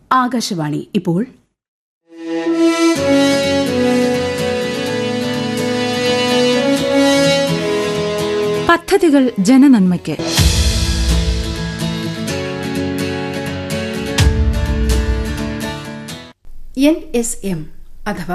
ആകാശവാണി ഇപ്പോൾ പദ്ധതികൾ ജനനന്മയ്ക്ക് എൻ എസ് എം അഥവാ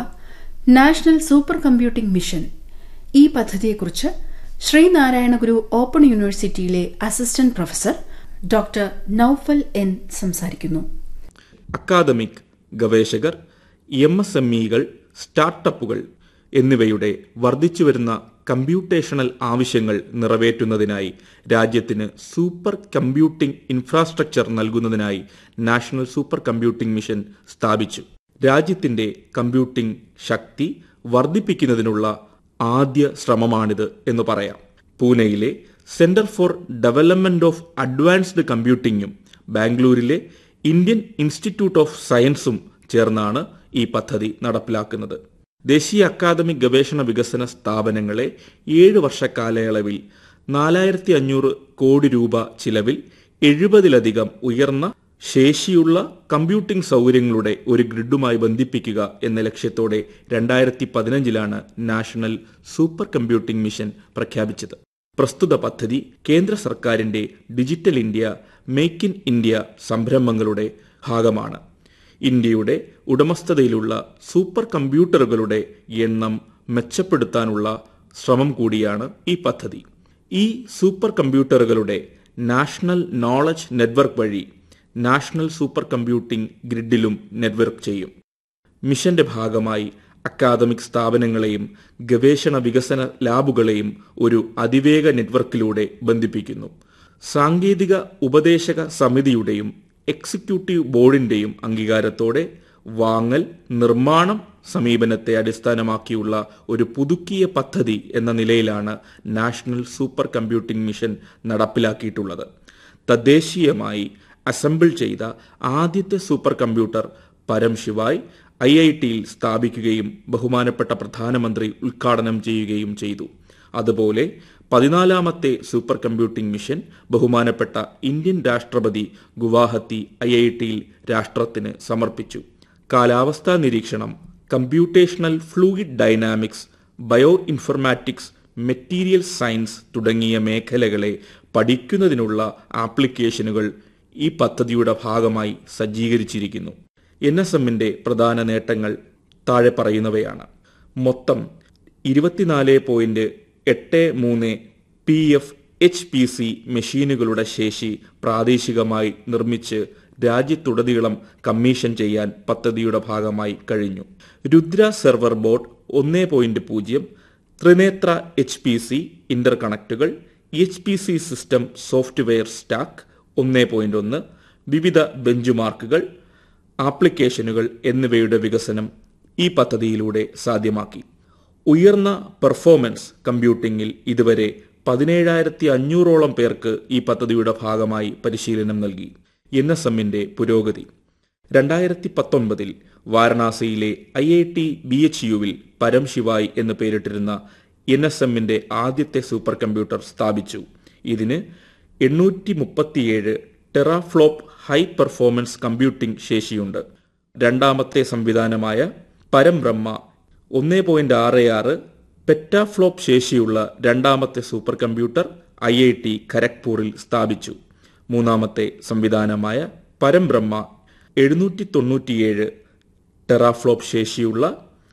നാഷണൽ സൂപ്പർ കമ്പ്യൂട്ടിംഗ് മിഷൻ ഈ പദ്ധതിയെക്കുറിച്ച് ശ്രീനാരായണ ഗുരു ഓപ്പൺ യൂണിവേഴ്സിറ്റിയിലെ assistant professor doctor Noufal N സംസാരിക്കുന്നു അക്കാദമിക് ഗവേഷകർ എം എസ് എം ഇകൾ സ്റ്റാർട്ടപ്പുകൾ എന്നിവയുടെ വർദ്ധിച്ചുവരുന്ന കമ്പ്യൂട്ടേഷണൽ ആവശ്യങ്ങൾ നിറവേറ്റുന്നതിനായി രാജ്യത്തിന് സൂപ്പർ കമ്പ്യൂട്ടിംഗ് ഇൻഫ്രാസ്ട്രക്ചർ നൽകുന്നതിനായി നാഷണൽ സൂപ്പർ കമ്പ്യൂട്ടിംഗ് മിഷൻ സ്ഥാപിച്ചു രാജ്യത്തിന്റെ കമ്പ്യൂട്ടിംഗ് ശക്തി വർദ്ധിപ്പിക്കുന്നതിനുള്ള ആദ്യ ശ്രമമാണിത് എന്ന് പറയാം പൂനെയിലെ centre for development of advanced കമ്പ്യൂട്ടിംഗും ബാംഗ്ലൂരിലെ ഇന്ത്യൻ ഇൻസ്റ്റിറ്റ്യൂട്ട് ഓഫ് സയൻസും ചേർന്നാണ് ഈ പദ്ധതി നടപ്പിലാക്കുന്നത് ദേശീയ അക്കാദമിക് ഗവേഷണ വികസന സ്ഥാപനങ്ങളെ ഏഴ് വർഷ കാലയളവിൽ നാലായിരത്തി അഞ്ഞൂറ് കോടി രൂപ ചിലവിൽ എഴുപതിലധികം ഉയർന്ന ശേഷിയുള്ള കമ്പ്യൂട്ടിംഗ് സൗകര്യങ്ങളുടെ ഒരു ഗ്രിഡുമായി ബന്ധിപ്പിക്കുക എന്ന ലക്ഷ്യത്തോടെ രണ്ടായിരത്തി പതിനഞ്ചിലാണ് നാഷണൽ സൂപ്പർ കമ്പ്യൂട്ടിംഗ് മിഷൻ പ്രഖ്യാപിച്ചത് പ്രസ്തുത പദ്ധതി കേന്ദ്ര സർക്കാരിന്റെ digital India make in India സംരംഭങ്ങളുടെ ഭാഗമാണ് ഇന്ത്യയുടെ ഉടമസ്ഥതയിലുള്ള സൂപ്പർ കമ്പ്യൂട്ടറുകളുടെ എണ്ണം മെച്ചപ്പെടുത്താനുള്ള ശ്രമം കൂടിയാണ് ഈ പദ്ധതി ഈ സൂപ്പർ കമ്പ്യൂട്ടറുകളുടെ നാഷണൽ നോളജ് നെറ്റ്വർക്ക് വഴി നാഷണൽ സൂപ്പർ കമ്പ്യൂട്ടിംഗ് ഗ്രിഡിലും നെറ്റ്വർക്ക് ചെയ്യും മിഷന്റെ ഭാഗമായി അക്കാദമിക് സ്ഥാപനങ്ങളെയും ഗവേഷണ വികസന ലാബുകളെയും ഒരു അതിവേഗ നെറ്റ്വർക്കിലൂടെ ബന്ധിപ്പിക്കുന്നു സാങ്കേതിക ഉപദേശക സമിതിയുടെയും എക്സിക്യൂട്ടീവ് ബോർഡിന്റെയും അംഗീകാരത്തോടെ വാങ്ങൽ നിർമ്മാണം സമീപനത്തെ അടിസ്ഥാനമാക്കിയുള്ള ഒരു പുതുക്കിയ പദ്ധതി എന്ന നിലയിലാണ് നാഷണൽ സൂപ്പർ കമ്പ്യൂട്ടിംഗ് മിഷൻ നടപ്പിലാക്കിയിട്ടുള്ളത് തദ്ദേശീയമായി അസംബിൾ ചെയ്ത ആദ്യത്തെ സൂപ്പർ കമ്പ്യൂട്ടർ പരം ശിവായ് ഐ ഐ ടിയിൽ സ്ഥാപിക്കുകയും ബഹുമാനപ്പെട്ട പ്രധാനമന്ത്രി ഉദ്ഘാടനം ചെയ്യുകയും ചെയ്തു അതുപോലെ പതിനാലാമത്തെ സൂപ്പർ കമ്പ്യൂട്ടിംഗ് മിഷൻ ബഹുമാനപ്പെട്ട ഇന്ത്യൻ രാഷ്ട്രപതി ഗുവാഹത്തി ഐ ഐ ടിയിൽ രാഷ്ട്രത്തിന് സമർപ്പിച്ചു കാലാവസ്ഥാ നിരീക്ഷണം computational fluid dynamics bio informatics material science തുടങ്ങിയ മേഖലകളെ പഠിക്കുന്നതിനുള്ള ആപ്ലിക്കേഷനുകൾ ഈ പദ്ധതിയുടെ ഭാഗമായി സജ്ജീകരിച്ചിരിക്കുന്നു എൻ എസ് എമ്മിന്റെ പ്രധാന നേട്ടങ്ങൾ താഴെ പറയുന്നവയാണ് മൊത്തം ഇരുപത്തിനാല് പോയിന്റ് എട്ട് മൂന്ന് P F H P C മെഷീനുകളുടെ ശേഷി പ്രാദേശികമായി നിർമ്മിച്ച് രാജ്യത്തുടനീളം കമ്മീഷൻ ചെയ്യാൻ പദ്ധതിയുടെ ഭാഗമായി കഴിഞ്ഞു രുദ്ര സെർവർ ബോർഡ് ഒന്ന് പോയിന്റ് പൂജ്യം Trinetra H P C inter കണക്റ്റുകൾ H P C system software stack ഒന്ന് പോയിന്റ് ഒന്ന് വിവിധ ബെഞ്ചുമാർക്കുകൾ ആപ്ലിക്കേഷനുകൾ എന്നിവയുടെ വികസനം ഈ പദ്ധതിയിലൂടെ സാധ്യമാക്കി ഉയർന്ന പെർഫോമൻസ് കമ്പ്യൂട്ടിംഗിൽ ഇതുവരെ പതിനേഴായിരത്തി അഞ്ഞൂറോളം പേർക്ക് ഈ പദ്ധതിയുടെ ഭാഗമായി പരിശീലനം നൽകി എൻ എസ് എമ്മിന്റെ പുരോഗതി രണ്ടായിരത്തി പത്തൊൻപതിൽ വാരണാസിയിലെ I I T B H യുവിൽ പരം ശിവായ് എന്ന് പേരിട്ടിരുന്ന എൻ എസ് എമ്മിന്റെ ആദ്യത്തെ സൂപ്പർ കമ്പ്യൂട്ടർ സ്ഥാപിച്ചു ഇതിന് എണ്ണൂറ്റി മുപ്പത്തിയേഴ് ടെറാഫ്ലോപ്പ് ഹൈ പെർഫോമൻസ് കമ്പ്യൂട്ടിംഗ് ശേഷിയുണ്ട് രണ്ടാമത്തെ സംവിധാനമായ പരംബ്രഹ്മ ഒന്ന് പോയിന്റ് ആറ് ആറ് പെറ്റാഫ്ലോപ്പ് ശേഷിയുള്ള രണ്ടാമത്തെ super computer I I T ഖരഗ്പൂരിൽ സ്ഥാപിച്ചു മൂന്നാമത്തെ സംവിധാനമായ പരംബ്രഹ്മ എഴുന്നൂറ്റി തൊണ്ണൂറ്റിയേഴ് ടെറാഫ്ലോപ്പ് ശേഷിയുള്ള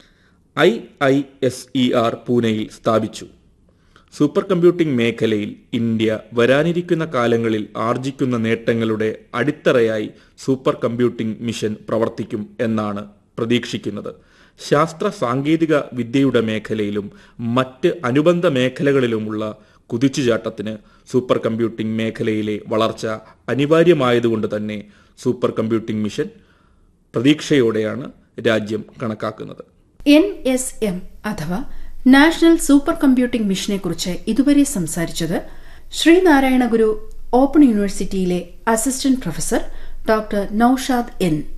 I I S E R പൂനെയിൽ സ്ഥാപിച്ചു സൂപ്പർ കമ്പ്യൂട്ടിംഗ് മേഖലയിൽ ഇന്ത്യ വരാനിരിക്കുന്ന കാലങ്ങളിൽ ആർജിക്കുന്ന നേട്ടങ്ങളുടെ അടിത്തറയായി സൂപ്പർ കമ്പ്യൂട്ടിംഗ് മിഷൻ പ്രവർത്തിക്കും എന്നാണ് പ്രതീക്ഷിക്കുന്നത് ശാസ്ത്ര സാങ്കേതിക വിദ്യയുടെ മേഖലയിലും മറ്റ് അനുബന്ധ മേഖലകളിലുമുള്ള കുതിച്ചുചാട്ടത്തിന് സൂപ്പർ കമ്പ്യൂട്ടിംഗ് മേഖലയിലെ വളർച്ച അനിവാര്യമായതുകൊണ്ട് തന്നെ സൂപ്പർ കമ്പ്യൂട്ടിംഗ് മിഷൻ പ്രതീക്ഷയോടെയാണ് രാജ്യം കണക്കാക്കുന്നത് എൻ എസ് എം അഥവാ നാഷണൽ സൂപ്പർ കമ്പ്യൂട്ടിംഗ് മിഷനെക്കുറിച്ച് ഇതുവരെ സംസാരിച്ചത് ശ്രീനാരായണ ഗുരു ഓപ്പൺ യൂണിവേഴ്സിറ്റിയിലെ assistant professor doctor Noushad N